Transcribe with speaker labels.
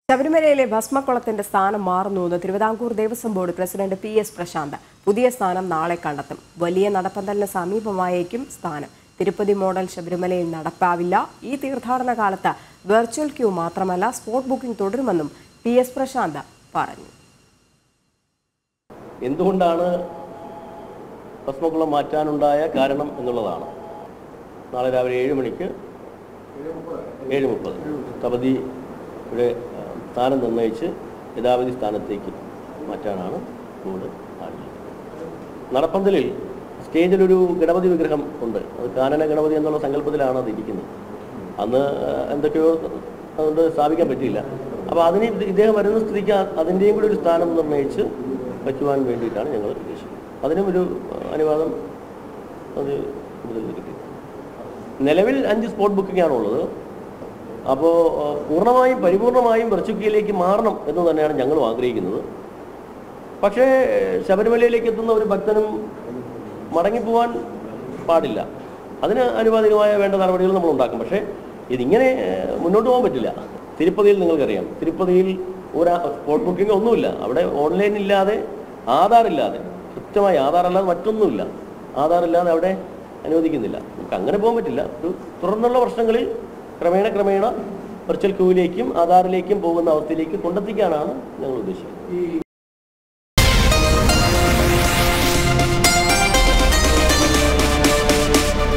Speaker 1: ശബരിമലയിലെ ഭസ്മക്കുളത്തിന്റെ സ്ഥാനം മാറുന്നുവെന്ന് Thiruvithamkoor Devaswom board president P S Prashanth പുതിയ സ്ഥാനം നാളെ കണ്ടെത്തും വലിയ നടപ്പന്തലിന് സമീപമായേക്കും സ്ഥാനം തിരുപ്പതി മോഡൽ ശബരിമലയിൽ നടപ്പാവില്ല ഈ തീർത്ഥാടന കാലത്ത് വെർച്വൽ ക്യൂ മാത്രമല്ല സ്പോട്ട് ബുക്കിംഗ് തുടരുമെന്നും പി എസ് പ്രശാന്ത് പറഞ്ഞു
Speaker 2: എന്തുകൊണ്ടാണ് ഭസ്മക്കുളം മാറ്റാനുണ്ടായ കാരണം എന്നുള്ളതാണ് നാളെ രാവിലെ ഏഴ് മണിക്ക് ഏഴ് മുപ്പത് സ്ഥപതിയുടെ ആ, സ്ഥാനം നിർണ്ണയിച്ച് യഥാവധി സ്ഥാനത്തേക്ക് മാറ്റാനാണ് ബോർഡ് ആലോചിക്കുന്നത് നടപ്പന്തലിൽ സ്റ്റേജിലൊരു ഗണപതി വിഗ്രഹം ഉണ്ട് അത് കാനന ഗണപതി എന്നുള്ള സങ്കല്പത്തിലാണ് അത് ഇരിക്കുന്നത് അന്ന് ആ, എന്തൊക്കെയോ അതുകൊണ്ട് സ്ഥാപിക്കാൻ പറ്റിയില്ല അപ്പോൾ അതിന് ഇത് ഇദ്ദേഹം വരുന്ന സ്ഥിതിക്ക് അ- അതിൻ്റെയും കൂടി ഒരു സ്ഥാനം നിർണ്ണയിച്ച് വയ്ക്കുവാൻ വേണ്ടിയിട്ടാണ് ഞങ്ങൾ ഉദ്ദേശിക്കുന്നത് അതിനും ഒരു ആ, അനുവാദം അത് കൂടുതൽ കിട്ടി നിലവിൽ അഞ്ച് സ്പോട്ട് ബുക്കിംഗ് ആണുള്ളത് അപ്പോൾ പൂർണ്ണമായും പരിപൂർണമായും വെർച്ചുക്കിയിലേക്ക് മാറണം എന്ന് തന്നെയാണ് ഞങ്ങളും ആഗ്രഹിക്കുന്നത് പക്ഷേ ശബരിമലയിലേക്ക് എത്തുന്ന ഒരു ഭക്തനും മടങ്ങിപ്പോവാൻ പാടില്ല അതിന് അനുവാദികമായ വേണ്ട നടപടികൾ നമ്മൾ ഉണ്ടാക്കും പക്ഷേ ഇതിങ്ങനെ ഏഹ്, മുന്നോട്ട് പോകാൻ പറ്റില്ല തിരുപ്പതിയിൽ നിങ്ങൾക്കറിയാം തിരുപ്പതിയിൽ ഒരു സ്പോട്ട് ബുക്കിംഗ് ഒന്നുമില്ല അവിടെ ഓൺലൈൻ ഇല്ലാതെ ആധാർ ഇല്ലാതെ കൃത്യമായി ആധാർ അല്ലാതെ മറ്റൊന്നുമില്ല ആധാർ ഇല്ലാതെ അവിടെ അനുവദിക്കുന്നില്ല നമുക്ക് അങ്ങനെ പോകാൻ പറ്റില്ല ഒരു തുടർന്നുള്ള വർഷങ്ങളിൽ ക്രമേണ ക്രമേണ വെർച്വൽ ക്യൂവിലേക്കും ആധാറിലേക്കും പോകുന്ന അവസ്ഥയിലേക്ക് കൊണ്ടെത്തിക്കാനാണ് ഞങ്ങൾ ഉദ്ദേശിക്കുന്നത്